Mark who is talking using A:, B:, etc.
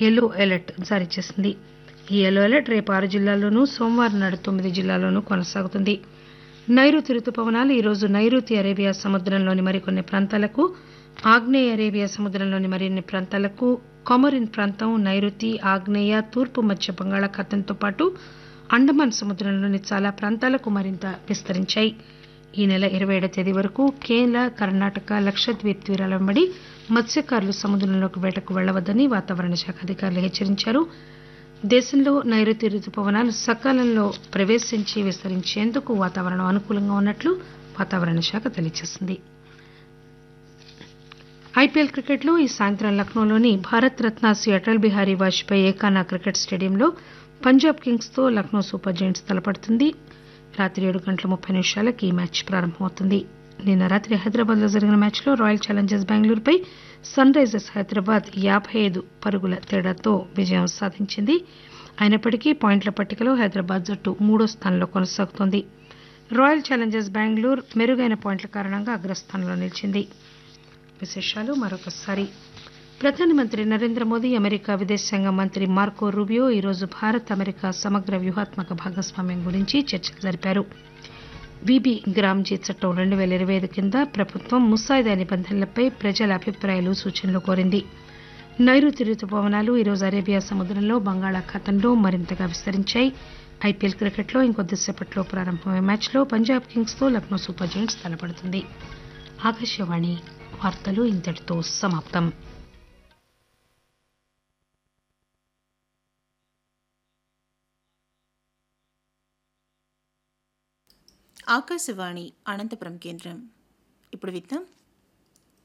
A: yellow alert జారీ చేసింది ఈ ఎల్లో అలర్ట్ రేపు ఆరు జిల్లాల్లోనూ సోమవారం నాడు తొమ్మిది జిల్లాల్లోనూ కొనసాగుతుంది నైరుతి రుతుపవనాలు ఈరోజు నైరుతి అరేబియా సముద్రంలోని మరికొన్ని ప్రాంతాలకు ఆగ్నేయ అరేబియా సముద్రంలోని మరిన్ని ప్రాంతాలకు కొమరిన్ ప్రాంతం నైరుతి ఆగ్నేయ తూర్పు మధ్య బంగాళాఖాతంతో పాటు అండమాన్ సముద్రంలోని చాలా ప్రాంతాలకు మరింత విస్తరించాయి ఈ నెల ఇరవై ఏడవ తేదీ వరకు కేరళ కర్ణాటక లక్షద్వీప్ తీరాల వెంబడి మత్స్యకారులు సముద్రంలోకి వేటకు వెళ్లవద్దని వాతావరణ శాఖ అధికారులు హెచ్చరించారు దేశంలో నైరుతి రుతుపవనాలు సకాలంలో ప్రవేశించి విస్తరించేందుకు వాతావరణం అనుకూలంగా ఉన్నట్లు వాతావరణ శాఖ తెలియజేసింది ఐపీఎల్ క్రికెట్లో ఈ సాయంత్రం లక్నోలోని భారత్ రత్న శ్రీ అటల్ బిహారీ వాజ్పేయి ఏకానా క్రికెట్ స్టేడియంలో పంజాబ్ కింగ్స్ తో లక్నో సూపర్ జెయింట్స్ తలపడుతుంది రాత్రి ఏడు గంటల ముప్పై నిమిషాలకు ఈ మ్యాచ్ ప్రారంభమవుతుంది నిన్న రాత్రి హైదరాబాద్ లో జరిగిన మ్యాచ్లో రాయల్ ఛాలెంజర్స్ బెంగళూరుపై సన్ రైజర్స్ హైదరాబాద్ యాబై ఐదు పరుగుల తేడాతో విజయం సాధించింది అయినప్పటికీ పాయింట్ల పట్టికలో హైదరాబాద్ జట్టు మూడో స్థానంలో కొనసాగుతోంది రాయల్ ఛాలెంజర్స్ బెంగళూరు మెరుగైన పాయింట్ల కారణంగా అగ్రస్థానంలో నిలిచింది విశేషాలు మరొకసారి ప్రధానమంత్రి నరేంద్ర మోదీ అమెరికా విదేశాంగ మంత్రి మార్కో రూబియో ఈరోజు భారత్ అమెరికా సమగ్ర వ్యూహాత్మక భాగస్వామ్యం గురించి చర్చలు జరిపారు విబి గ్రామ్జీ చట్టం రెండు పేల ఇరవై ఐదు కింద ప్రభుత్వం ముసాయిదా నిబంధనలపై ప్రజల అభిప్రాయాలు సూచనలు కోరింది నైరుతి రుతుపవనాలు ఈరోజు అరేబియా సముద్రంలో బంగాళాఖాతంలో మరింతగా విస్తరించాయి ఐపీఎల్ క్రికెట్లో ఇంకొద్దిసేపట్లో ప్రారంభమయ్యే మ్యాచ్లో పంజాబ్ కింగ్స్ తో లక్నో సూపర్ జెయింట్స్ తలపడుతుంది ఆకాశవాణి వార్తలు ఇంతటితో సమాప్తం
B: ఆకాశవాణి అనంతపురం కేంద్రం ఇప్పుడు విత్తం